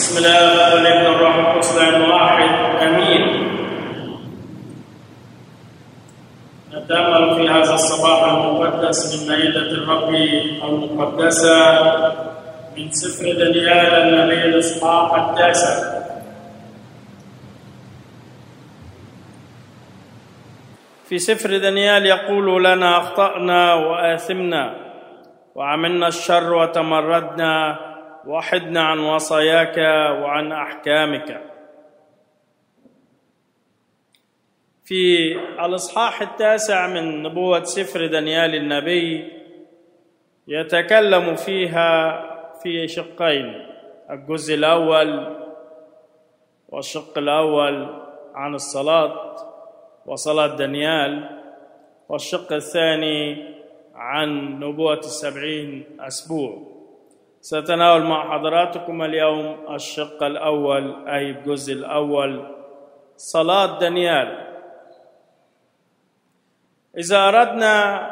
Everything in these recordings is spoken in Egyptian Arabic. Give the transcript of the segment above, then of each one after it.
بسم الله والابن الروح القدس الان واحد امين نتامل في هذا الصباح المقدس من مائده الرب المقدسه من سفر دانيال النبي الاصحاح التاسع في سفر دانيال يقول لنا اخطانا واثمنا وعملنا الشر وتمردنا وحدنا عن وصاياك وعن احكامك في الاصحاح التاسع من نبوه سفر دانيال النبي يتكلم فيها في شقين الجزء الاول والشق الاول عن الصلاه وصلاه دانيال والشق الثاني عن نبوه السبعين اسبوع سأتناول مع حضراتكم اليوم الشق الأول أي الجزء الأول صلاة دانيال إذا أردنا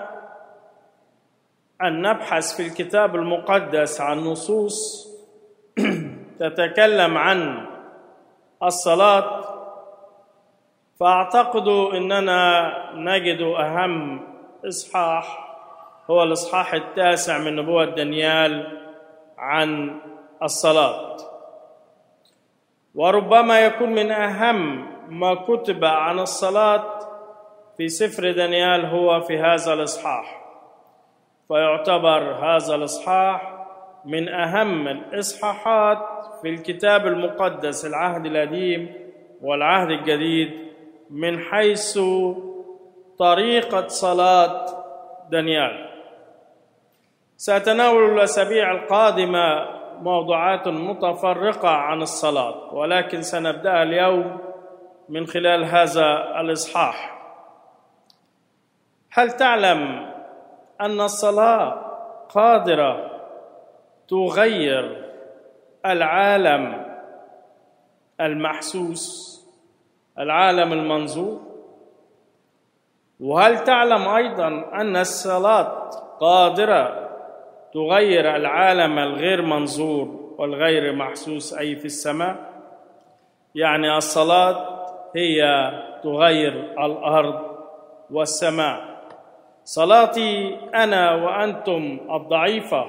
أن نبحث في الكتاب المقدس عن نصوص تتكلم عن الصلاة فأعتقد أننا نجد أهم إصحاح هو الإصحاح التاسع من نبوة دانيال عن الصلاه وربما يكون من اهم ما كتب عن الصلاه في سفر دانيال هو في هذا الاصحاح فيعتبر هذا الاصحاح من اهم الاصحاحات في الكتاب المقدس العهد القديم والعهد الجديد من حيث طريقه صلاه دانيال سأتناول الأسابيع القادمة موضوعات متفرقة عن الصلاة ولكن سنبدأ اليوم من خلال هذا الإصحاح هل تعلم أن الصلاة قادرة تغير العالم المحسوس العالم المنظور وهل تعلم أيضا أن الصلاة قادرة تغير العالم الغير منظور والغير محسوس اي في السماء يعني الصلاه هي تغير الارض والسماء صلاتي انا وانتم الضعيفه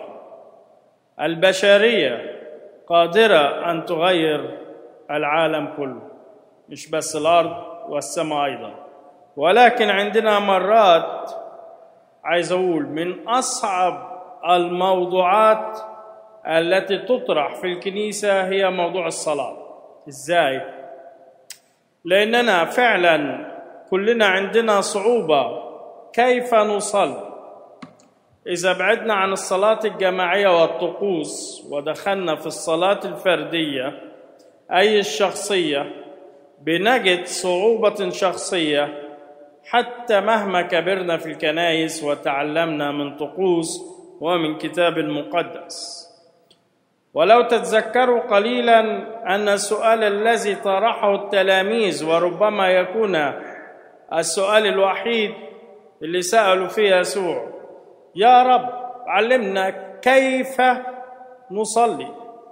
البشريه قادره ان تغير العالم كله مش بس الارض والسماء ايضا ولكن عندنا مرات عايز اقول من اصعب الموضوعات التي تطرح في الكنيسة هي موضوع الصلاة إزاي؟ لأننا فعلا كلنا عندنا صعوبة كيف نصلي إذا بعدنا عن الصلاة الجماعية والطقوس ودخلنا في الصلاة الفردية أي الشخصية بنجد صعوبة شخصية حتى مهما كبرنا في الكنائس وتعلمنا من طقوس ومن كتاب مقدس ولو تتذكروا قليلا ان السؤال الذي طرحه التلاميذ وربما يكون السؤال الوحيد اللي سالوا فيه يسوع يا رب علمنا كيف نصلي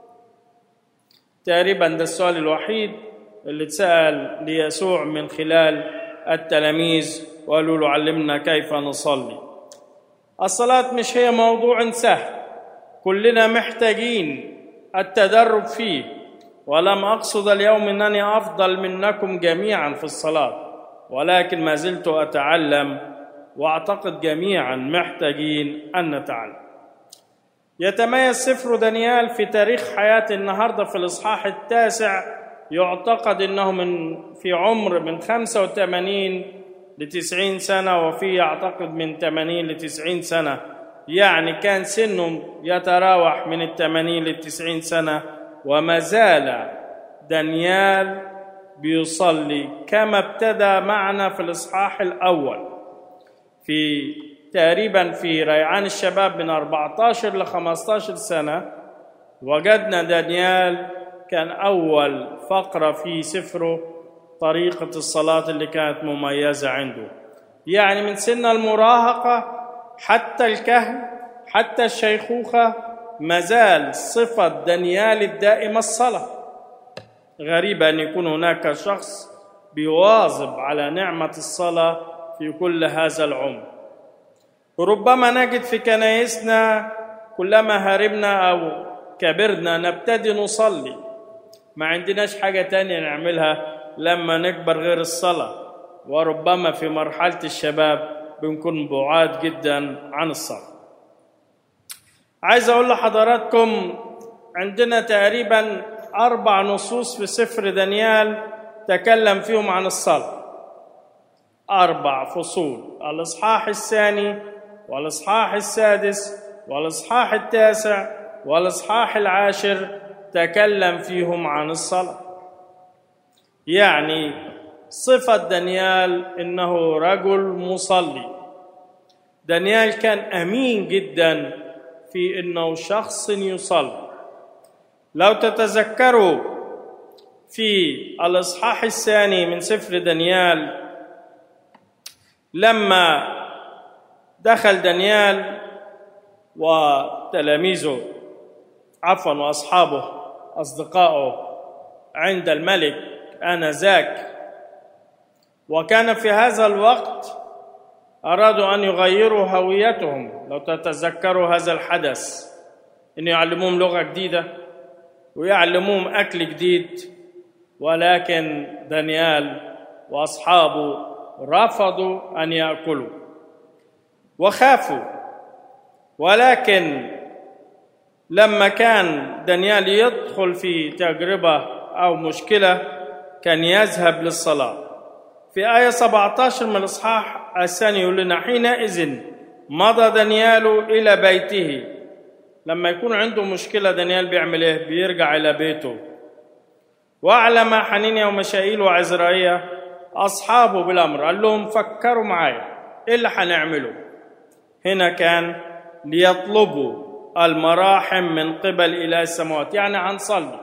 تقريبا ده السؤال الوحيد اللي اتسال ليسوع من خلال التلاميذ وقالوا له علمنا كيف نصلي الصلاة مش هي موضوع سهل كلنا محتاجين التدرب فيه ولم أقصد اليوم أنني أفضل منكم جميعا في الصلاة ولكن ما زلت أتعلم وأعتقد جميعا محتاجين أن نتعلم يتميز سفر دانيال في تاريخ حياة النهاردة في الإصحاح التاسع يعتقد أنه من في عمر من 85 لتسعين سنة وفي أعتقد من ثمانين لتسعين سنة يعني كان سنه يتراوح من الثمانين للتسعين سنة وما زال دانيال بيصلي كما ابتدى معنا في الإصحاح الأول في تقريبا في ريعان الشباب من 14 ل 15 سنة وجدنا دانيال كان أول فقرة في سفره طريقة الصلاة اللي كانت مميزة عنده يعني من سن المراهقة حتى الكهن حتى الشيخوخة مازال صفة دانيال الدائمة الصلاة غريب ان يكون هناك شخص بيواظب على نعمه الصلاه في كل هذا العمر ربما نجد في كنايسنا كلما هربنا او كبرنا نبتدي نصلي ما عندناش حاجه تانية نعملها لما نكبر غير الصلاه وربما في مرحله الشباب بنكون بعاد جدا عن الصلاه عايز اقول لحضراتكم عندنا تقريبا اربع نصوص في سفر دانيال تكلم فيهم عن الصلاه اربع فصول الاصحاح الثاني والاصحاح السادس والاصحاح التاسع والاصحاح العاشر تكلم فيهم عن الصلاه يعني صفه دانيال انه رجل مصلي دانيال كان امين جدا في انه شخص يصلي لو تتذكروا في الاصحاح الثاني من سفر دانيال لما دخل دانيال وتلاميذه عفوا واصحابه اصدقائه عند الملك انذاك وكان في هذا الوقت ارادوا ان يغيروا هويتهم لو تتذكروا هذا الحدث ان يعلموهم لغه جديده ويعلموهم اكل جديد ولكن دانيال واصحابه رفضوا ان ياكلوا وخافوا ولكن لما كان دانيال يدخل في تجربه او مشكله كان يذهب للصلاه في آية 17 من الإصحاح الثاني يقول لنا حينئذ مضى دانيال إلى بيته لما يكون عنده مشكلة دانيال بيعمل إيه؟ بيرجع إلى بيته وأعلم حنينيا ومشائيل وعزرائيل أصحابه بالأمر قال لهم فكروا معايا إيه اللي هنعمله هنا كان ليطلبوا المراحم من قبل إله السماوات يعني هنصلي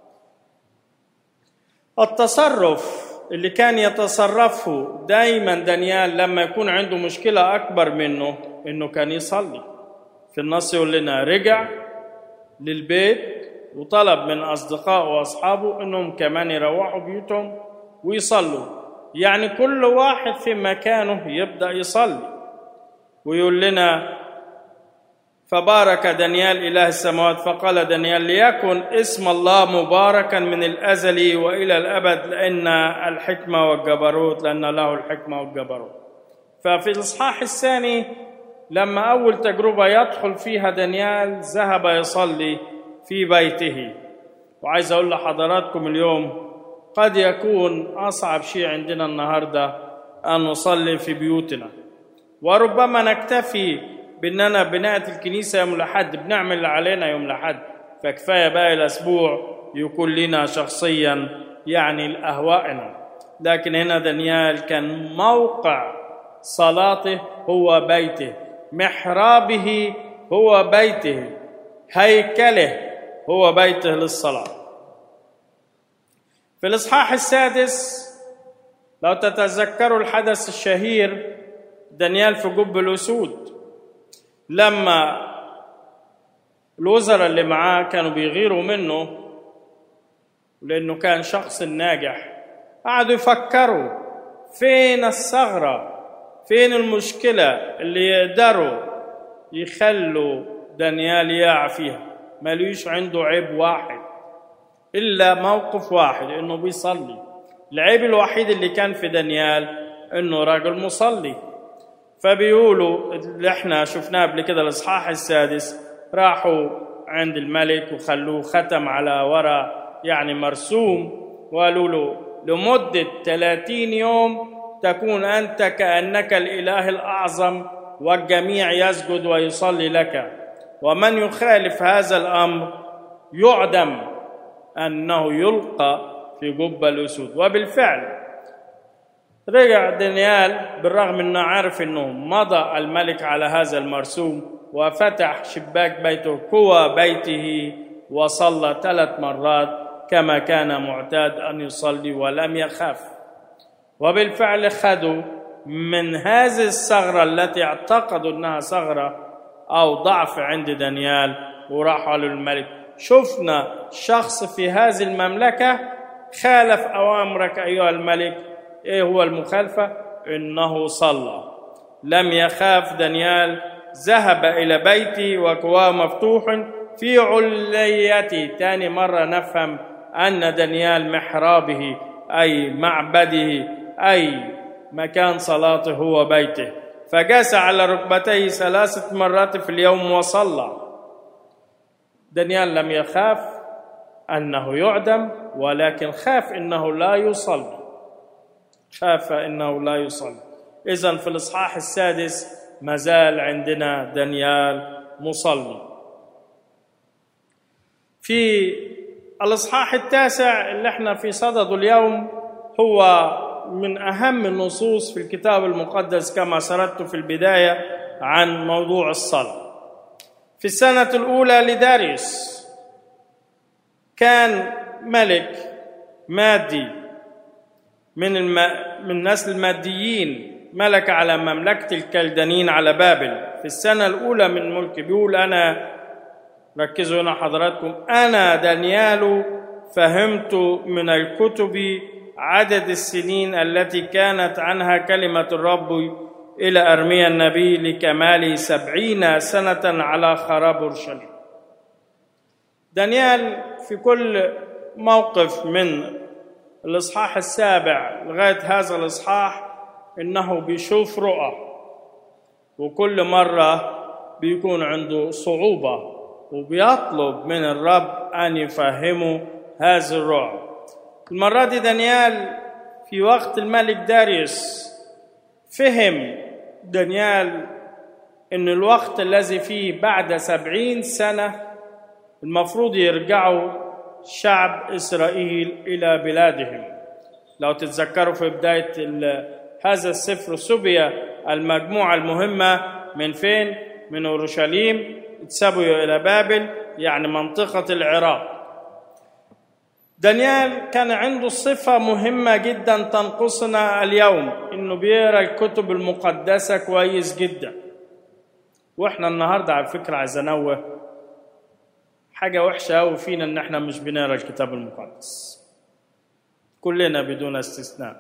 التصرف اللي كان يتصرفه دايما دانيال لما يكون عنده مشكلة أكبر منه إنه كان يصلي في النص يقول لنا رجع للبيت وطلب من أصدقائه وأصحابه إنهم كمان يروحوا بيوتهم ويصلوا يعني كل واحد في مكانه يبدأ يصلي ويقول لنا فبارك دانيال إله السماوات فقال دانيال ليكن اسم الله مباركا من الأزل وإلى الأبد لأن الحكمة والجبروت لأن له الحكمة والجبروت ففي الإصحاح الثاني لما أول تجربة يدخل فيها دانيال ذهب يصلي في بيته وعايز أقول لحضراتكم اليوم قد يكون أصعب شيء عندنا النهاردة أن نصلي في بيوتنا وربما نكتفي باننا بناءة الكنيسة يوم الأحد بنعمل اللي علينا يوم الأحد فكفاية بقى الأسبوع يكون لنا شخصيا يعني لأهوائنا لكن هنا دانيال كان موقع صلاته هو بيته محرابه هو بيته هيكله هو بيته للصلاة في الإصحاح السادس لو تتذكروا الحدث الشهير دانيال في جب الأسود لما الوزراء اللي معاه كانوا بيغيروا منه لأنه كان شخص ناجح قعدوا يفكروا فين الثغرة فين المشكلة اللي يقدروا يخلوا دانيال يقع فيها ماليش عنده عيب واحد إلا موقف واحد إنه بيصلي العيب الوحيد اللي كان في دانيال إنه راجل مصلي فبيقولوا اللي احنا شفناه قبل كده الاصحاح السادس راحوا عند الملك وخلوه ختم على ورق يعني مرسوم وقالوا له لمدة 30 يوم تكون أنت كأنك الإله الأعظم والجميع يسجد ويصلي لك ومن يخالف هذا الأمر يعدم أنه يلقى في جب الأسود وبالفعل رجع دانيال بالرغم انه عارف انه مضى الملك على هذا المرسوم وفتح شباك بيته كوى بيته وصلى ثلاث مرات كما كان معتاد ان يصلي ولم يخاف وبالفعل خدوا من هذه الثغره التي اعتقدوا انها ثغره او ضعف عند دانيال وراحوا للملك شفنا شخص في هذه المملكه خالف أوامرك أيها الملك إيه هو المخالفة إنه صلى لم يخاف دانيال ذهب إلى بيتي وكواه مفتوح في عليتي تاني مرة نفهم أن دانيال محرابه أي معبده أي مكان صلاته هو بيته فجلس على ركبتيه ثلاثة مرات في اليوم وصلى دانيال لم يخاف أنه يعدم ولكن خاف أنه لا يصلي خاف أنه لا يصلي إذا في الإصحاح السادس ما زال عندنا دانيال مصلي في الإصحاح التاسع اللي احنا في صدده اليوم هو من أهم النصوص في الكتاب المقدس كما سردت في البداية عن موضوع الصلاة في السنة الأولى لداريوس كان ملك مادي من الم... من نسل الماديين ملك على مملكة الكلدانيين على بابل في السنة الأولى من ملك بيقول أنا ركزوا هنا حضراتكم أنا دانيال فهمت من الكتب عدد السنين التي كانت عنها كلمة الرب إلى أرميا النبي لكمال سبعين سنة على خراب أورشليم دانيال في كل موقف من الإصحاح السابع لغاية هذا الإصحاح إنه بيشوف رؤى وكل مرة بيكون عنده صعوبة وبيطلب من الرب أن يفهمه هذه الرؤى المرة دي دانيال في وقت الملك داريوس فهم دانيال أن الوقت الذي فيه بعد سبعين سنة المفروض يرجعوا شعب إسرائيل إلى بلادهم لو تتذكروا في بداية هذا السفر سبي المجموعة المهمة من فين؟ من أورشليم اتسبوا إلى بابل يعني منطقة العراق دانيال كان عنده صفة مهمة جدا تنقصنا اليوم إنه بيقرا الكتب المقدسة كويس جدا وإحنا النهاردة على فكرة عايز أنوه حاجة وحشة أوي فينا إن إحنا مش بنقرا الكتاب المقدس كلنا بدون استثناء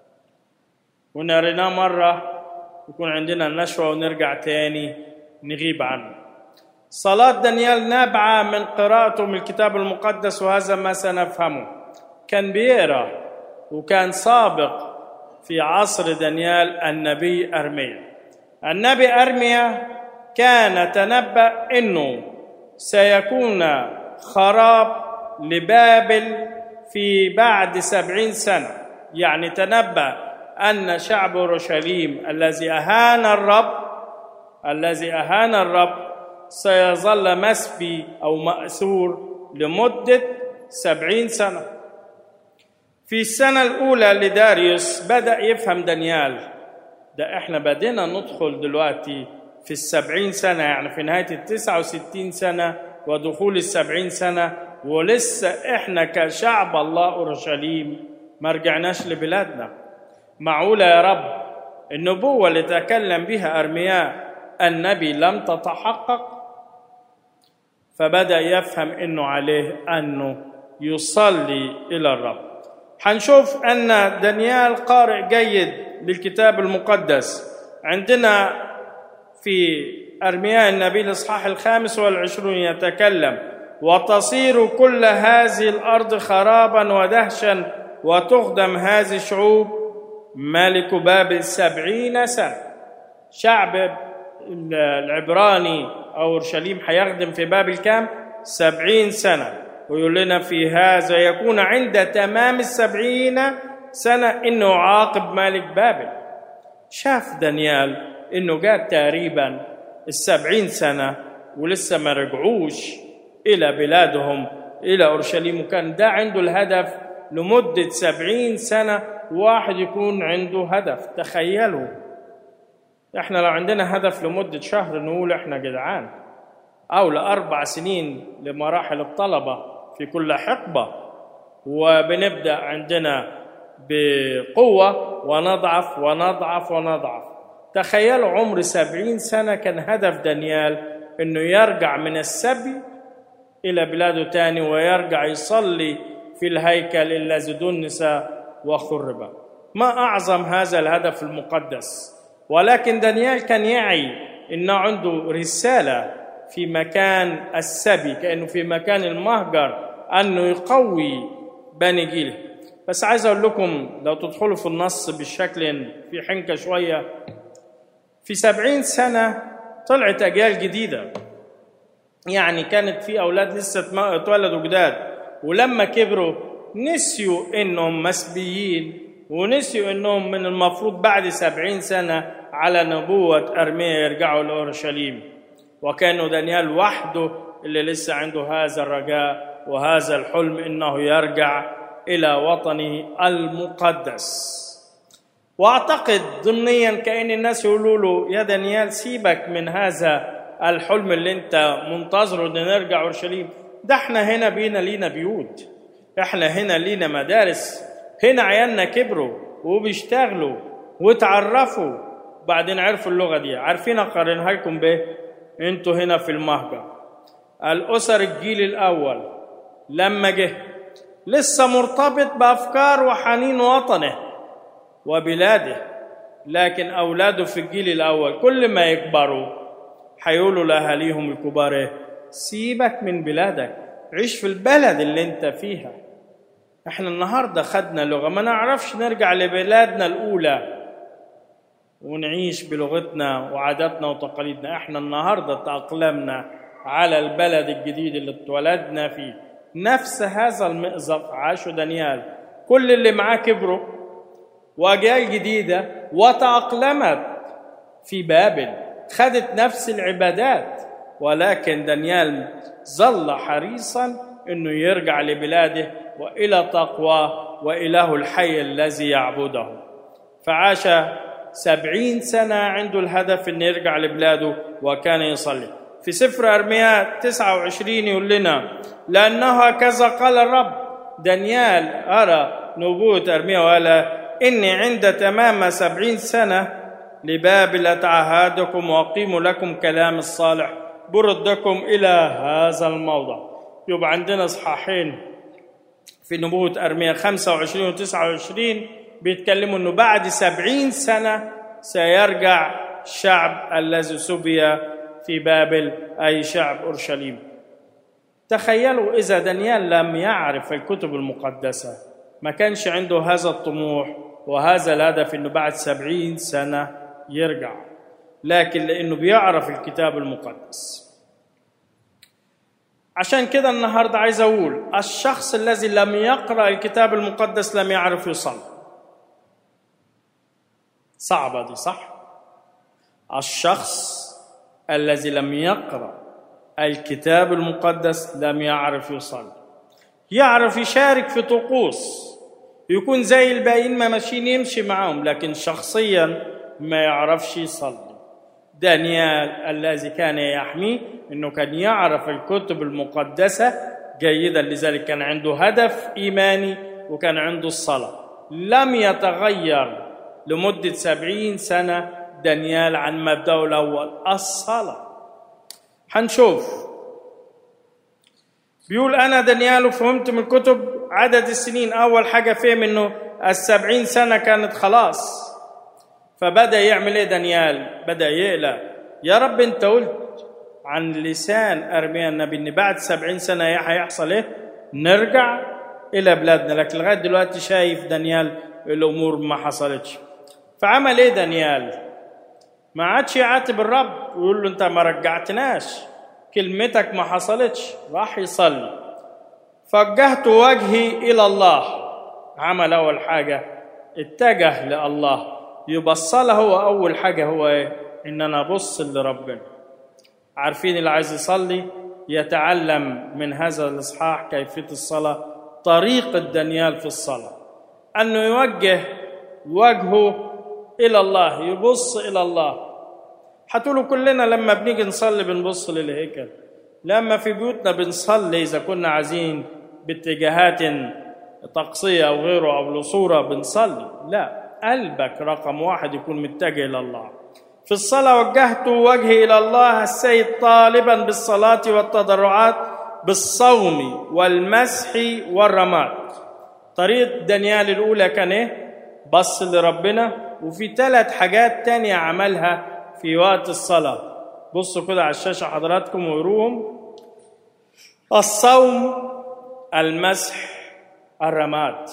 ونقريناه مرة يكون عندنا النشوة ونرجع تاني نغيب عنه صلاة دانيال نابعة من قراءته من الكتاب المقدس وهذا ما سنفهمه كان بيقرا وكان سابق في عصر دانيال النبي أرميا النبي أرميا كان تنبأ أنه سيكون خراب لبابل في بعد سبعين سنة يعني تنبأ أن شعب أورشليم الذي أهان الرب الذي أهان الرب سيظل مسبي أو مأسور لمدة سبعين سنة في السنة الأولى لداريوس بدأ يفهم دانيال ده احنا بدينا ندخل دلوقتي في السبعين سنة يعني في نهاية التسعة وستين سنة ودخول السبعين سنة ولسه احنا كشعب الله أورشليم ما رجعناش لبلادنا معقولة يا رب النبوة اللي تكلم بها أرمياء النبي لم تتحقق فبدا يفهم انه عليه انه يصلي الى الرب حنشوف ان دانيال قارئ جيد للكتاب المقدس عندنا في ارمياء النبي الاصحاح الخامس والعشرون يتكلم وتصير كل هذه الارض خرابا ودهشا وتخدم هذه الشعوب ملك بابل سبعين سنه شعب العبراني أو أورشليم هيخدم في بابل كام؟ سبعين سنة ويقول لنا في هذا يكون عند تمام السبعين سنة إنه عاقب ملك بابل شاف دانيال إنه جاء تقريبا السبعين سنة ولسه ما رجعوش إلى بلادهم إلى أورشليم وكان ده عنده الهدف لمدة سبعين سنة واحد يكون عنده هدف تخيلوا احنا لو عندنا هدف لمدة شهر نقول احنا جدعان أو لأربع سنين لمراحل الطلبة في كل حقبة وبنبدأ عندنا بقوة ونضعف ونضعف ونضعف تخيلوا عمر سبعين سنة كان هدف دانيال انه يرجع من السبي الى بلاده تاني ويرجع يصلي في الهيكل الذي دنس وخرب ما اعظم هذا الهدف المقدس ولكن دانيال كان يعي انه عنده رساله في مكان السبي كانه في مكان المهجر انه يقوي بني جيله بس عايز اقول لكم لو تدخلوا في النص بشكل في حنكه شويه في سبعين سنه طلعت اجيال جديده يعني كانت في اولاد لسه اتولدوا جداد ولما كبروا نسيوا انهم مسبيين ونسيوا انهم من المفروض بعد سبعين سنه على نبوه ارميا يرجعوا لاورشليم وكانوا دانيال وحده اللي لسه عنده هذا الرجاء وهذا الحلم انه يرجع الى وطنه المقدس واعتقد ضمنيا كان الناس يقولوا له يا دانيال سيبك من هذا الحلم اللي انت منتظره ان نرجع اورشليم ده احنا هنا بينا لينا بيوت احنا هنا لينا مدارس هنا عيالنا كبروا وبيشتغلوا وتعرفوا بعدين عرفوا اللغه دي عارفين اقارنها لكم بايه انتوا هنا في المهجر الاسر الجيل الاول لما جه لسه مرتبط بافكار وحنين وطنه وبلاده لكن اولاده في الجيل الاول كل ما يكبروا هيقولوا لاهاليهم الكبار ايه سيبك من بلادك عيش في البلد اللي انت فيها احنا النهارده خدنا لغه ما نعرفش نرجع لبلادنا الاولى ونعيش بلغتنا وعاداتنا وتقاليدنا احنا النهارده تاقلمنا على البلد الجديد اللي اتولدنا فيه نفس هذا المأزق عاشوا دانيال كل اللي معاه كبروا واجيال جديده وتاقلمت في بابل خدت نفس العبادات ولكن دانيال ظل حريصا انه يرجع لبلاده والى تقواه واله الحي الذي يعبده فعاش سبعين سنة عنده الهدف أن يرجع لبلاده وكان يصلي في سفر أرمياء 29 يقول لنا لأنه هكذا قال الرب دانيال أرى نبوة أرمياء وقال إني عند تمام سبعين سنة لبابل أتعهدكم وأقيم لكم كلام الصالح بردكم إلى هذا الموضع يبقى عندنا إصحاحين في نبوة أرمياء 25 و 29 بيتكلموا أنه بعد سبعين سنة سيرجع الشعب الذي سبي في بابل أي شعب أورشليم تخيلوا إذا دانيال لم يعرف الكتب المقدسة ما كانش عنده هذا الطموح وهذا الهدف أنه بعد سبعين سنة يرجع لكن لأنه بيعرف الكتاب المقدس عشان كده النهارده عايز اقول الشخص الذي لم يقرا الكتاب المقدس لم يعرف يصلي صعبه دي صح الشخص الذي لم يقرا الكتاب المقدس لم يعرف يصلي يعرف يشارك في طقوس يكون زي الباقيين ما ماشيين يمشي معاهم لكن شخصيا ما يعرفش يصلي دانيال الذي كان يحميه انه كان يعرف الكتب المقدسه جيدا لذلك كان عنده هدف ايماني وكان عنده الصلاه لم يتغير لمده سبعين سنه دانيال عن مبدأه الاول الصلاه هنشوف بيقول انا دانيال فهمت من الكتب عدد السنين اول حاجه فهم انه السبعين سنه كانت خلاص فبدا يعمل ايه دانيال بدا يقلق يا رب انت قلت عن لسان ارميا النبي ان بعد سبعين سنه هيحصل ايه نرجع الى بلادنا لكن لغايه دلوقتي شايف دانيال الامور ما حصلتش فعمل ايه دانيال ما عادش يعاتب الرب ويقول له انت ما رجعتناش كلمتك ما حصلتش راح يصلي فوجهت وجهي الى الله عمل اول حاجه اتجه لله يبقى الصلاه هو اول حاجه هو ايه ان انا ابص لربنا عارفين اللي عايز يصلي يتعلم من هذا الاصحاح كيفيه الصلاه طريقه دانيال في الصلاه انه يوجه وجهه الى الله يبص الى الله هتقولوا كلنا لما بنيجي نصلي بنبص للهيكل لما في بيوتنا بنصلي اذا كنا عايزين باتجاهات طقسيه او غيره او لصوره بنصلي لا قلبك رقم واحد يكون متجه الى الله في الصلاه وجهت وجهي الى الله السيد طالبا بالصلاه والتضرعات بالصوم والمسح والرماد طريقة دانيال الأولى كان إيه؟ بص لربنا وفي ثلاث حاجات تانية عملها في وقت الصلاة بصوا كده على الشاشة حضراتكم وقروهم الصوم المسح الرماد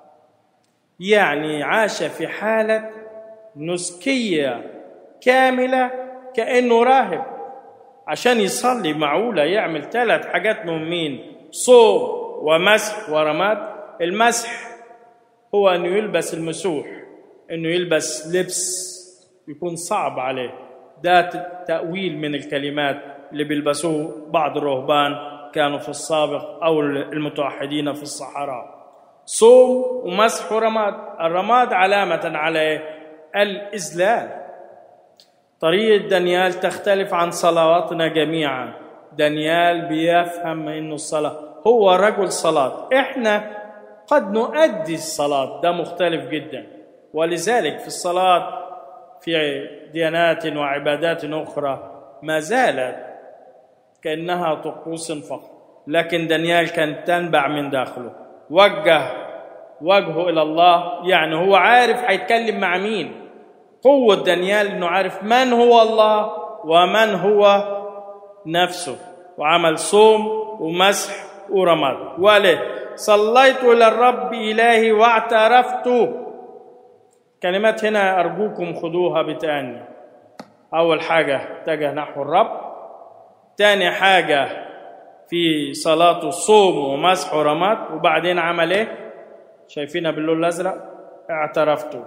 يعني عاش في حالة نسكية كاملة كأنه راهب عشان يصلي معقولة يعمل ثلاث حاجات مهمين صوم ومسح ورماد المسح هو أنه يلبس المسوح أنه يلبس لبس يكون صعب عليه ده تأويل من الكلمات اللي بيلبسوه بعض الرهبان كانوا في السابق أو المتوحدين في الصحراء صوم ومسح ورماد الرماد علامة على الإذلال طريقة دانيال تختلف عن صلواتنا جميعا دانيال بيفهم انه الصلاة هو رجل صلاة احنا قد نؤدي الصلاة ده مختلف جدا ولذلك في الصلاة في ديانات وعبادات أخرى ما زالت كأنها طقوس فقط لكن دانيال كان تنبع من داخله وجه وجهه إلى الله يعني هو عارف هيتكلم مع مين قوة دانيال إنه عارف من هو الله ومن هو نفسه وعمل صوم ومسح ورماد وقال صليت إلى الرب إلهي واعترفت كلمات هنا أرجوكم خذوها بتأني أول حاجة اتجه نحو الرب تاني حاجة في صلاته الصوم ومسح ورماد وبعدين عمل ايه شايفينها باللون الازرق اعترفت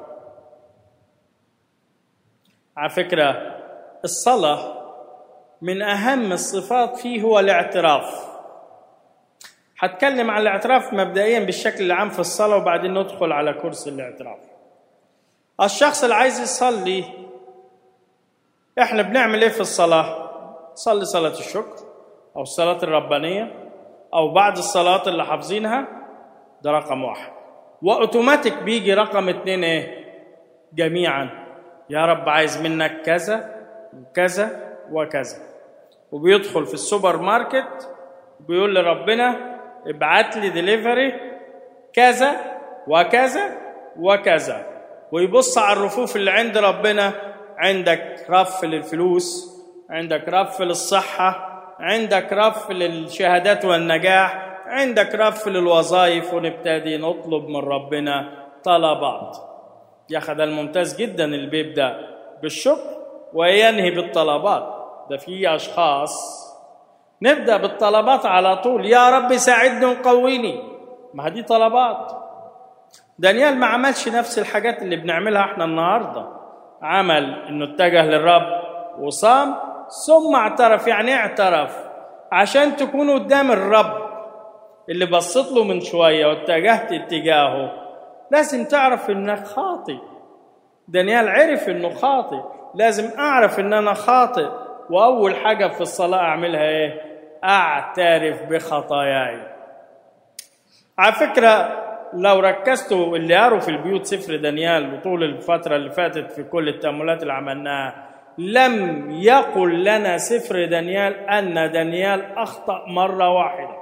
على فكرة الصلاة من أهم الصفات فيه هو الاعتراف هتكلم عن الاعتراف مبدئيا بالشكل العام في الصلاة وبعدين ندخل على كرسي الاعتراف الشخص اللي عايز يصلي احنا بنعمل ايه في الصلاة صلي صلاة الشكر أو الصلاة الربانية أو بعد الصلاة اللي حافظينها ده رقم واحد وأوتوماتيك بيجي رقم اتنين إيه؟ جميعا يا رب عايز منك كذا وكذا وكذا وبيدخل في السوبر ماركت بيقول لربنا ابعت لي ديليفري كذا وكذا وكذا ويبص على الرفوف اللي عند ربنا عندك رف للفلوس عندك رف للصحه عندك رف للشهادات والنجاح عندك رف للوظائف ونبتدي نطلب من ربنا طلبات يا اخي ده الممتاز جدا اللي بيبدا بالشكر وينهي بالطلبات ده في اشخاص نبدا بالطلبات على طول يا رب ساعدني وقويني ما دي طلبات دانيال ما عملش نفس الحاجات اللي بنعملها احنا النهارده عمل انه اتجه للرب وصام ثم اعترف يعني اعترف عشان تكون قدام الرب اللي بصيت له من شوية واتجهت اتجاهه لازم تعرف انك خاطئ دانيال عرف انه خاطئ لازم اعرف ان انا خاطئ واول حاجة في الصلاة اعملها ايه اعترف بخطاياي على فكرة لو ركزتوا اللي قروا في البيوت سفر دانيال وطول الفترة اللي فاتت في كل التأملات اللي عملناها لم يقل لنا سفر دانيال ان دانيال اخطا مره واحده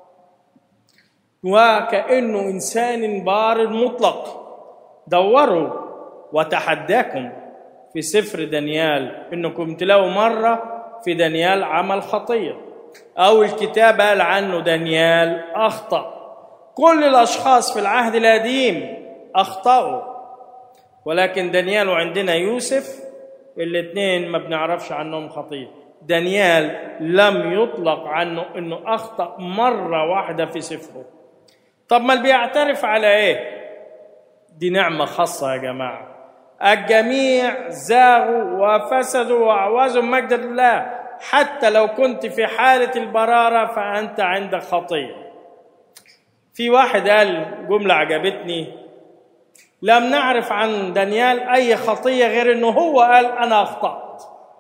وكانه انسان بار مطلق دوروا وتحداكم في سفر دانيال انكم تلاقوا مره في دانيال عمل خطيه او الكتاب قال عنه دانيال اخطا كل الاشخاص في العهد القديم اخطاوا ولكن دانيال وعندنا يوسف الاثنين ما بنعرفش عنهم خطيه دانيال لم يطلق عنه انه اخطا مره واحده في سفره طب ما اللي بيعترف على ايه دي نعمه خاصه يا جماعه الجميع زاغوا وفسدوا واعوزوا مجد الله حتى لو كنت في حاله البراره فانت عندك خطيه في واحد قال جمله عجبتني لم نعرف عن دانيال اي خطيه غير انه هو قال انا اخطات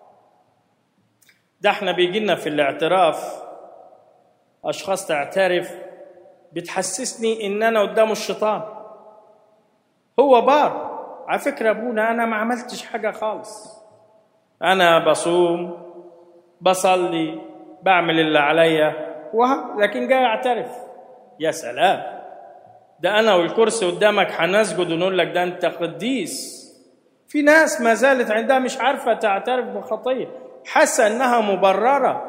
ده احنا بيجي لنا في الاعتراف اشخاص تعترف بتحسسني ان انا قدام الشيطان هو بار على فكره ابونا انا ما عملتش حاجه خالص انا بصوم بصلي بعمل اللي عليا وه... لكن جاي اعترف يا سلام ده انا والكرسي قدامك هنسجد ونقول لك ده انت قديس في ناس ما زالت عندها مش عارفه تعترف بخطيه حاسه انها مبرره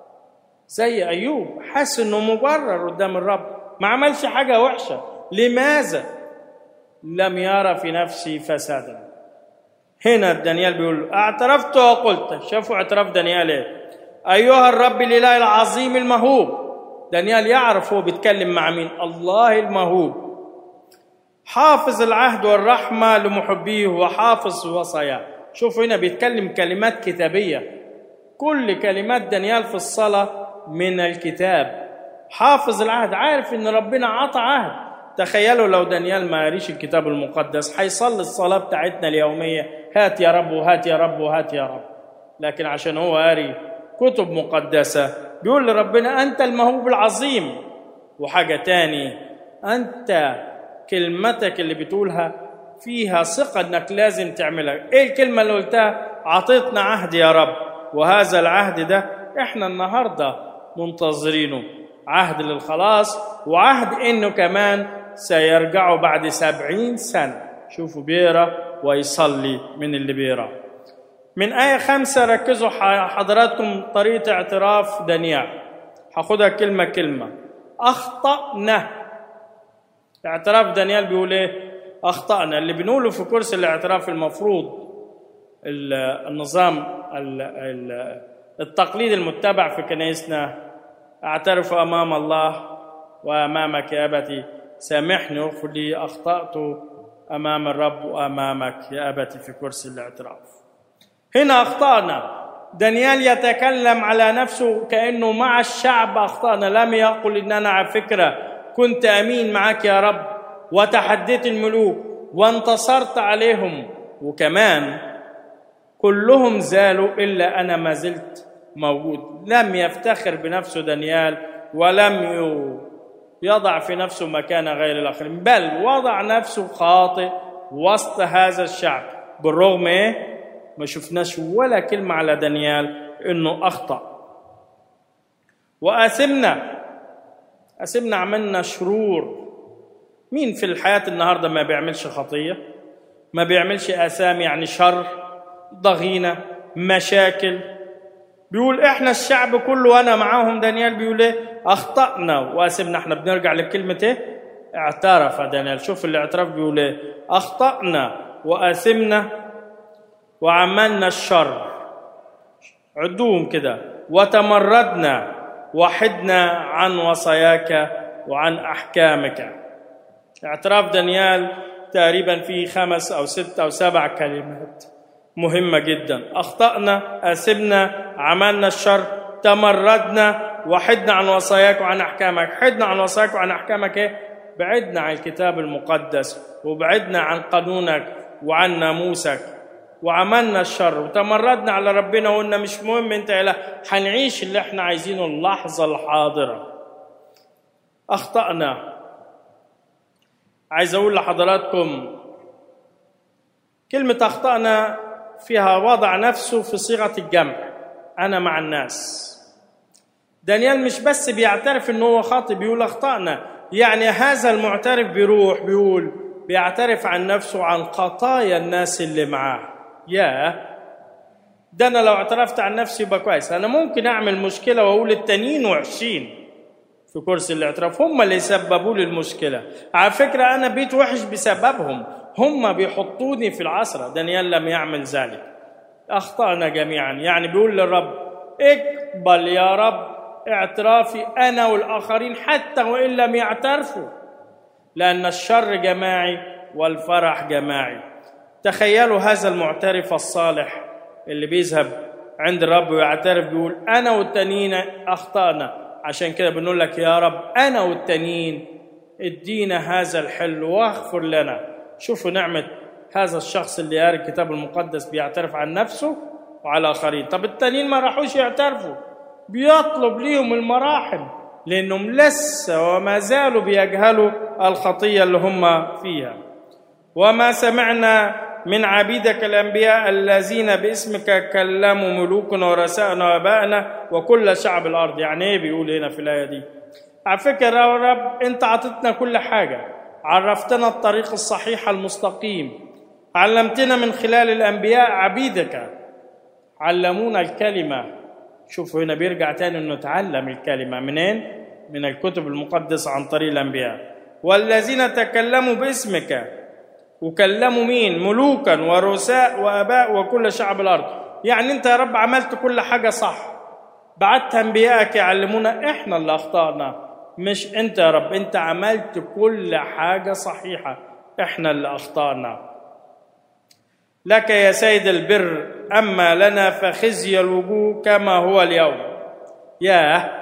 زي ايوب حاسس انه مبرر قدام الرب ما عملش حاجه وحشه لماذا لم يرى في نفسي فسادا هنا دانيال بيقول اعترفت وقلت شافوا اعتراف دانيال ايه ايها الرب الاله العظيم المهوب دانيال يعرف هو بيتكلم مع مين الله المهوب حافظ العهد والرحمه لمحبيه وحافظ وصاياه شوفوا هنا بيتكلم كلمات كتابيه كل كلمات دانيال في الصلاه من الكتاب حافظ العهد عارف ان ربنا عطى عهد تخيلوا لو دانيال ما قريش الكتاب المقدس هيصلي الصلاه بتاعتنا اليوميه هات يا رب وهات يا رب وهات يا رب لكن عشان هو قاري كتب مقدسه بيقول لربنا انت المهوب العظيم وحاجه تاني انت كلمتك اللي بتقولها فيها ثقه انك لازم تعملها ايه الكلمه اللي قلتها عطيتنا عهد يا رب وهذا العهد ده احنا النهارده منتظرينه عهد للخلاص وعهد انه كمان سيرجعوا بعد سبعين سنة شوفوا بيرة ويصلي من اللي بيرة من آية خمسة ركزوا حضراتكم طريقة اعتراف دانيال هاخدها كلمة كلمة أخطأنا اعتراف دانيال بيقول ايه أخطأنا اللي بنقوله في كورس الاعتراف المفروض النظام التقليد المتبع في كنيسنا اعترف امام الله وامامك يا ابتي سامحني واغفر لي اخطات امام الرب وامامك يا ابتي في كرسي الاعتراف هنا اخطانا دانيال يتكلم على نفسه كانه مع الشعب اخطانا لم يقل ان انا على فكره كنت امين معك يا رب وتحديت الملوك وانتصرت عليهم وكمان كلهم زالوا الا انا ما زلت موجود لم يفتخر بنفسه دانيال ولم يضع في نفسه مكان غير الاخرين بل وضع نفسه خاطئ وسط هذا الشعب بالرغم ايه ما شفناش ولا كلمه على دانيال انه اخطا واثمنا اثمنا عملنا شرور مين في الحياه النهارده ما بيعملش خطيه ما بيعملش اثام يعني شر ضغينه مشاكل بيقول احنا الشعب كله وانا معاهم دانيال بيقول ايه اخطانا واسمنا احنا بنرجع لكلمه ايه اعترف دانيال شوف الاعتراف بيقول ايه اخطانا واثمنا وعملنا الشر عدوهم كده وتمردنا وحدنا عن وصاياك وعن احكامك اعتراف دانيال تقريبا فيه خمس او ست او سبع كلمات مهمة جدا أخطأنا أثمنا عملنا الشر تمردنا وحدنا عن وصاياك وعن أحكامك حدنا عن وصاياك وعن أحكامك إيه؟ بعدنا عن الكتاب المقدس وبعدنا عن قانونك وعن ناموسك وعملنا الشر وتمردنا على ربنا وقلنا مش مهم انت اله هنعيش اللي احنا عايزينه اللحظة الحاضرة أخطأنا عايز أقول لحضراتكم كلمة أخطأنا فيها وضع نفسه في صيغة الجمع أنا مع الناس دانيال مش بس بيعترف إن هو خاطئ بيقول أخطأنا يعني هذا المعترف بيروح بيقول بيعترف عن نفسه عن خطايا الناس اللي معاه يا ده أنا لو اعترفت عن نفسي يبقى كويس أنا ممكن أعمل مشكلة وأقول التانيين وحشين في كرسي الاعتراف هم اللي سببوا لي المشكلة على فكرة أنا بيت وحش بسببهم هم بيحطوني في العصرة دانيال لم يعمل ذلك أخطأنا جميعا يعني بيقول للرب اقبل يا رب اعترافي أنا والآخرين حتى وإن لم يعترفوا لأن الشر جماعي والفرح جماعي تخيلوا هذا المعترف الصالح اللي بيذهب عند الرب ويعترف بيقول أنا والتانيين أخطأنا عشان كده بنقول لك يا رب أنا والتانيين ادينا هذا الحل واغفر لنا شوفوا نعمة هذا الشخص اللي قاري الكتاب المقدس بيعترف عن نفسه وعلى الآخرين طب التانيين ما راحوش يعترفوا بيطلب ليهم المراحم لأنهم لسه وما زالوا بيجهلوا الخطية اللي هم فيها وما سمعنا من عبيدك الأنبياء الذين باسمك كلموا ملوكنا ورسائنا وابائنا وكل شعب الأرض يعني إيه بيقول هنا في الآية دي على فكرة يا رب أنت عطتنا كل حاجة عرفتنا الطريق الصحيح المستقيم علمتنا من خلال الانبياء عبيدك علمونا الكلمه شوفوا هنا بيرجع تاني انه تعلم الكلمه منين من الكتب المقدسه عن طريق الانبياء والذين تكلموا باسمك وكلموا مين ملوكا ورؤساء واباء وكل شعب الارض يعني انت يا رب عملت كل حاجه صح بعت انبيائك يعلمونا احنا اللي اخطانا مش انت يا رب انت عملت كل حاجه صحيحه احنا اللي اخطانا لك يا سيد البر اما لنا فخزي الوجوه كما هو اليوم ياه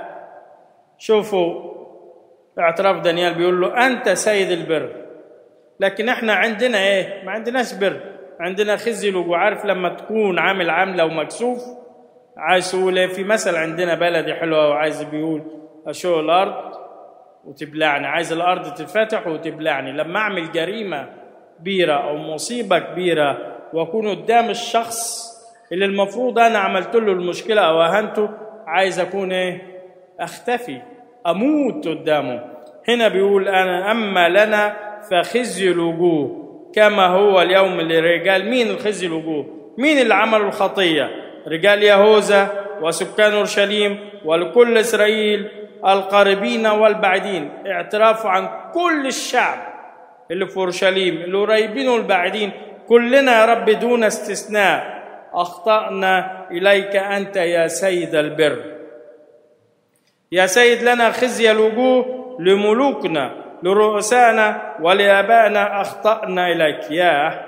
شوفوا اعتراف دانيال بيقول له انت سيد البر لكن احنا عندنا ايه ما عندناش بر عندنا خزي الوجوه عارف لما تكون عامل عامله ومكسوف عايز تقول ايه في مثل عندنا بلدي حلوه وعايز بيقول اشوق الارض وتبلعني عايز الارض تتفتح وتبلعني لما اعمل جريمه كبيره او مصيبه كبيره واكون قدام الشخص اللي المفروض انا عملت له المشكله او اهنته عايز اكون ايه اختفي اموت قدامه هنا بيقول انا اما لنا فخزي الوجوه كما هو اليوم للرجال مين الخزي الوجوه مين اللي عملوا الخطيه رجال يهوذا وسكان اورشليم ولكل اسرائيل القريبين والبعيدين اعتراف عن كل الشعب اللي في اورشليم القريبين والبعيدين كلنا يا رب دون استثناء اخطانا اليك انت يا سيد البر يا سيد لنا خزي الوجوه لملوكنا لرؤسائنا ولابائنا اخطانا اليك يا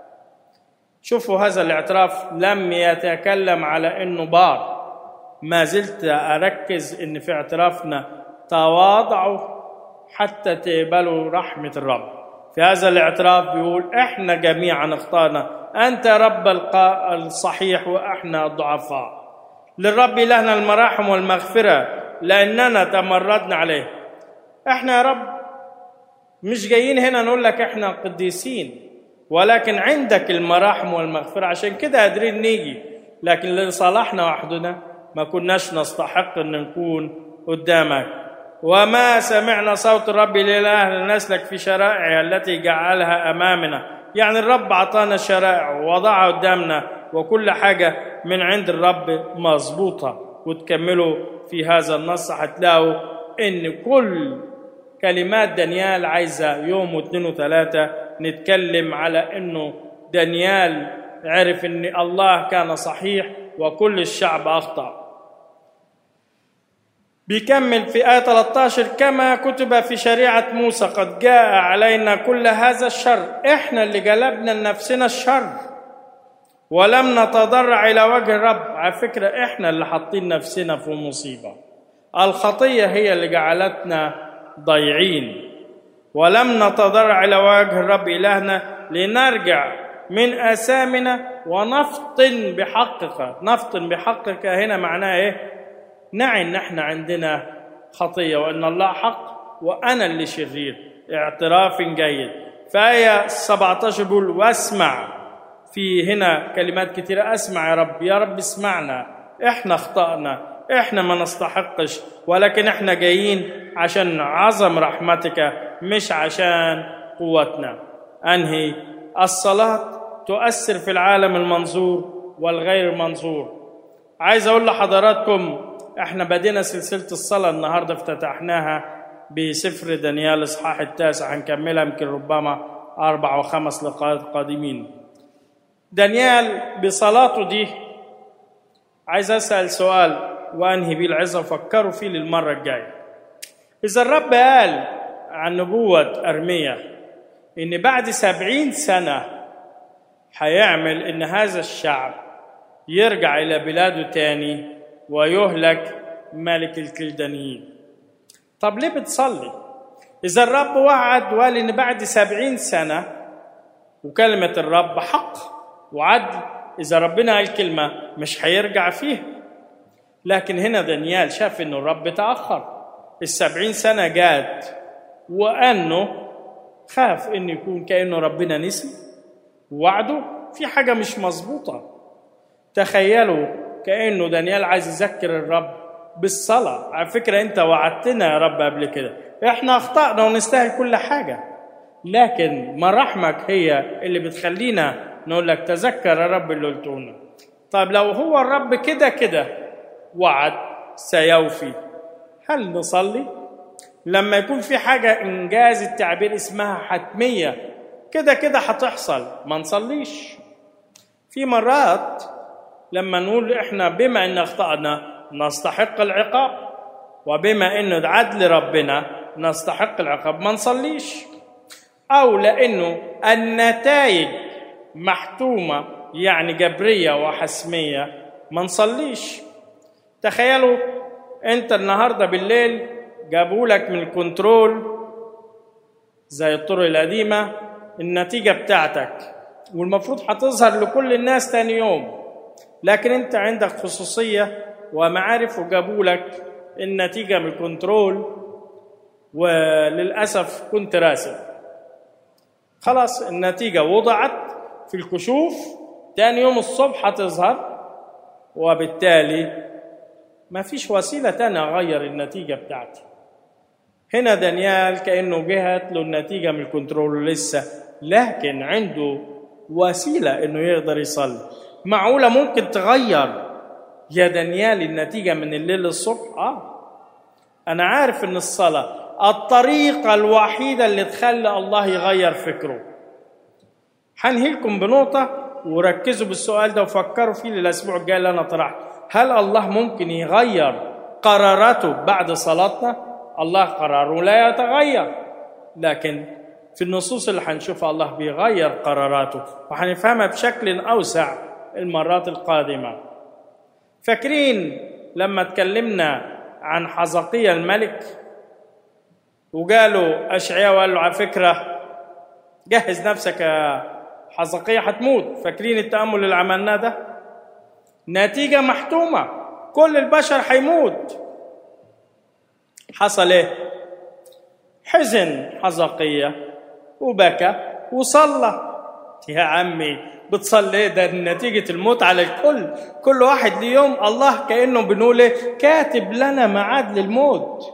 شوفوا هذا الاعتراف لم يتكلم على انه بار ما زلت اركز ان في اعترافنا تواضعوا حتى تقبلوا رحمه الرب في هذا الاعتراف بيقول احنا جميعا اخطانا انت رب الصحيح واحنا الضعفاء للرب لهنا المراحم والمغفره لاننا تمردنا عليه احنا يا رب مش جايين هنا نقول لك احنا قديسين ولكن عندك المراحم والمغفره عشان كده قادرين نيجي لكن لصالحنا وحدنا ما كناش نستحق ان نكون قدامك وما سمعنا صوت الرب لله لنسلك في شرائعه التي جعلها امامنا يعني الرب اعطانا شرائع ووضعها قدامنا وكل حاجه من عند الرب مظبوطه وتكملوا في هذا النص هتلاقوا ان كل كلمات دانيال عايزه يوم واثنين وثلاثه نتكلم على انه دانيال عرف ان الله كان صحيح وكل الشعب اخطأ بيكمل في آية 13 كما كتب في شريعة موسى قد جاء علينا كل هذا الشر احنا اللي جلبنا لنفسنا الشر ولم نتضرع إلى وجه الرب على فكرة احنا اللي حاطين نفسنا في مصيبة الخطية هي اللي جعلتنا ضايعين ولم نتضرع إلى وجه الرب إلهنا لنرجع من آثامنا ونفطن بحقك نفطن بحقك هنا معناه إيه نعي ان احنا عندنا خطيه وان الله حق وانا اللي شرير اعتراف جيد فآية 17 بيقول واسمع في هنا كلمات كثيرة اسمع يا رب يا رب اسمعنا احنا اخطأنا احنا ما نستحقش ولكن احنا جايين عشان عظم رحمتك مش عشان قوتنا انهي الصلاة تؤثر في العالم المنظور والغير منظور عايز اقول لحضراتكم احنا بدينا سلسله الصلاه النهارده افتتحناها بسفر دانيال الاصحاح التاسع هنكملها يمكن ربما اربع وخمس لقاءات قادمين دانيال بصلاته دي عايز اسال سؤال وانهي بيه العظه وفكروا فيه للمره الجايه اذا الرب قال عن نبوه ارميا ان بعد سبعين سنه هيعمل ان هذا الشعب يرجع الى بلاده تاني ويهلك ملك الكلدانيين طب ليه بتصلي إذا الرب وعد وقال إن بعد سبعين سنة وكلمة الرب حق وعدل إذا ربنا قال كلمة مش هيرجع فيها لكن هنا دانيال شاف إنه الرب تأخر السبعين سنة جات وأنه خاف إنه يكون كأنه ربنا نسي وعده في حاجة مش مظبوطة تخيلوا كانه دانيال عايز يذكر الرب بالصلاه على فكره انت وعدتنا يا رب قبل كده احنا اخطانا ونستاهل كل حاجه لكن مراحمك هي اللي بتخلينا نقول لك تذكر يا رب اللي قلته لنا طيب لو هو الرب كده كده وعد سيوفي هل نصلي لما يكون في حاجة إنجاز التعبير اسمها حتمية كده كده هتحصل ما نصليش في مرات لما نقول احنا بما ان اخطأنا نستحق العقاب وبما انه عدل ربنا نستحق العقاب ما نصليش او لانه النتائج محتومه يعني جبريه وحسميه ما نصليش تخيلوا انت النهارده بالليل جابوا لك من الكنترول زي الطرق القديمه النتيجه بتاعتك والمفروض هتظهر لكل الناس تاني يوم لكن انت عندك خصوصيه ومعارف وجابوا لك النتيجه من الكنترول وللاسف كنت راسب خلاص النتيجه وضعت في الكشوف تاني يوم الصبح هتظهر وبالتالي ما فيش وسيله تانية اغير النتيجه بتاعتي هنا دانيال كانه جهت له النتيجه من الكنترول لسه لكن عنده وسيله انه يقدر يصلي معقوله ممكن تغير يا دانيال النتيجه من الليل للصبح اه انا عارف ان الصلاه الطريقه الوحيده اللي تخلي الله يغير فكره هنهيلكم بنقطه وركزوا بالسؤال ده وفكروا فيه للاسبوع الجاي اللي انا طرحته هل الله ممكن يغير قراراته بعد صلاتنا الله قراره لا يتغير لكن في النصوص اللي هنشوفها الله بيغير قراراته وهنفهمها بشكل اوسع المرات القادمه فاكرين لما اتكلمنا عن حزقية الملك وقالوا أشعياء وقال له على فكرة جهز نفسك يا حزقية هتموت فاكرين التأمل اللي عملناه ده نتيجة محتومة كل البشر هيموت حصل ايه حزن حزقية وبكى وصلى يا عمي بتصلي ايه ده نتيجة الموت على الكل كل واحد ليه يوم الله كأنه بنقول ايه كاتب لنا ميعاد للموت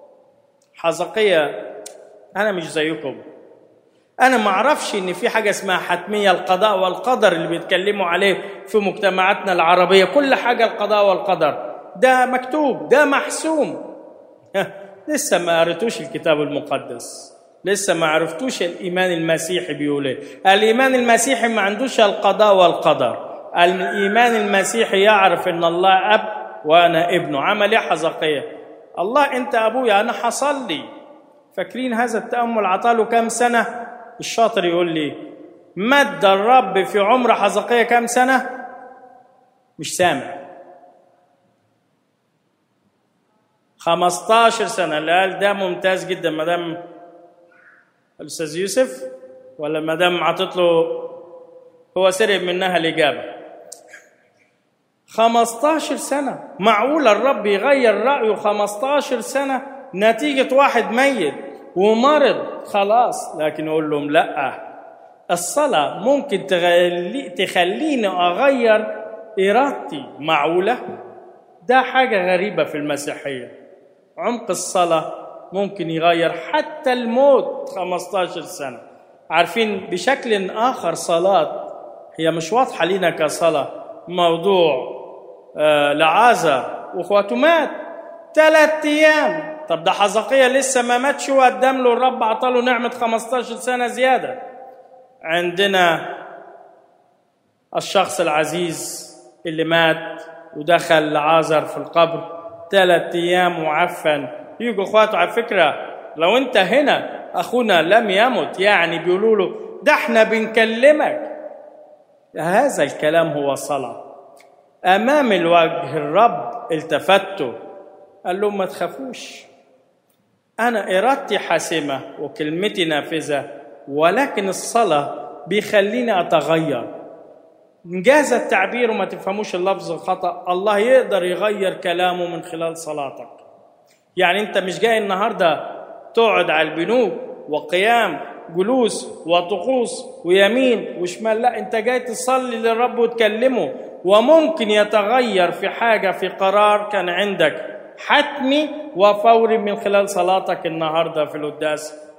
حزقية أنا مش زيكم أنا ما أعرفش إن في حاجة اسمها حتمية القضاء والقدر اللي بيتكلموا عليه في مجتمعاتنا العربية كل حاجة القضاء والقدر ده مكتوب ده محسوم لسه ما قريتوش الكتاب المقدس لسه ما عرفتوش الايمان المسيحي بيقول ايه الايمان المسيحي ما عندوش القضاء والقدر الايمان المسيحي يعرف ان الله اب وانا ابنه عمل ايه حزقيه الله انت ابويا انا حصلي فاكرين هذا التامل عطاله كام سنه الشاطر يقول لي مد الرب في عمر حزقيه كام سنه مش سامع 15 سنه اللي قال ده ممتاز جدا مدام الاستاذ يوسف ولا مدام عطت له هو سرب منها الاجابه 15 سنه معقول الرب يغير رايه 15 سنه نتيجه واحد ميت ومرض خلاص لكن يقول لهم لا الصلاه ممكن تغلي تخليني اغير ارادتي معقوله ده حاجه غريبه في المسيحيه عمق الصلاه ممكن يغير حتى الموت 15 سنة عارفين بشكل آخر صلاة هي مش واضحة لنا كصلاة موضوع آه لعازر واخواته مات ثلاث أيام طب ده حزقية لسه ما ماتش وقدم له الرب عطاله نعمة 15 سنة زيادة عندنا الشخص العزيز اللي مات ودخل لعازر في القبر ثلاث أيام معفن يجوا اخواته على فكره لو انت هنا اخونا لم يمت يعني بيقولوا له ده احنا بنكلمك هذا الكلام هو صلاه امام الوجه الرب التفتوا قال لهم ما تخافوش انا ارادتي حاسمه وكلمتي نافذه ولكن الصلاه بيخليني اتغير انجاز التعبير وما تفهموش اللفظ الخطا الله يقدر يغير كلامه من خلال صلاتك يعني انت مش جاي النهارده تقعد على البنوك وقيام جلوس وطقوس ويمين وشمال لا انت جاي تصلي للرب وتكلمه وممكن يتغير في حاجه في قرار كان عندك حتمي وفوري من خلال صلاتك النهارده في القداس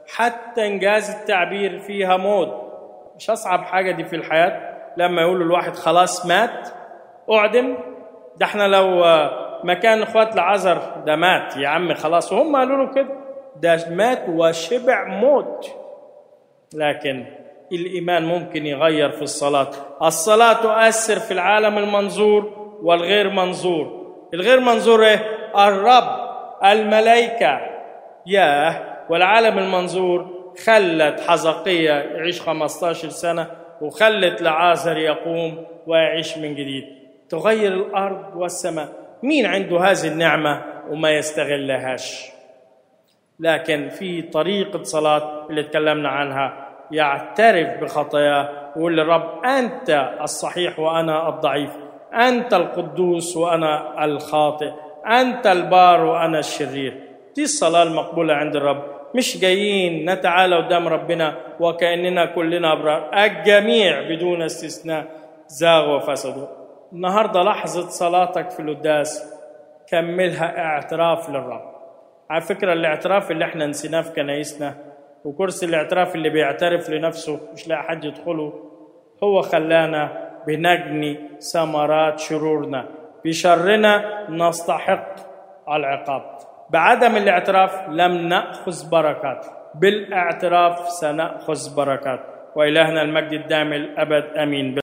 حتى انجاز التعبير فيها موت مش اصعب حاجه دي في الحياه لما يقولوا الواحد خلاص مات اعدم ده احنا لو مكان اخوات العذر ده مات يا عم خلاص وهم قالوا له كده ده مات وشبع موت لكن الايمان ممكن يغير في الصلاه الصلاه تؤثر في العالم المنظور والغير منظور الغير منظور ايه الرب الملائكه ياه والعالم المنظور خلت حزقية يعيش 15 سنة وخلت لعازر يقوم ويعيش من جديد تغير الأرض والسماء مين عنده هذه النعمة وما يستغلهاش لكن في طريقة صلاة اللي تكلمنا عنها يعترف بخطاياه ويقول للرب أنت الصحيح وأنا الضعيف أنت القدوس وأنا الخاطئ أنت البار وأنا الشرير دي الصلاة المقبولة عند الرب مش جايين نتعالى قدام ربنا وكأننا كلنا أبرار الجميع بدون استثناء زاغوا وفسدوا النهارده لحظة صلاتك في القداس كملها اعتراف للرب على فكرة الاعتراف اللي احنا نسيناه في كنايسنا وكرسي الاعتراف اللي بيعترف لنفسه مش لاقي حد يدخله هو خلانا بنجني ثمرات شرورنا بشرنا نستحق العقاب بعدم الاعتراف لم ناخذ بركات بالاعتراف سناخذ بركات والهنا المجد الدائم الابد امين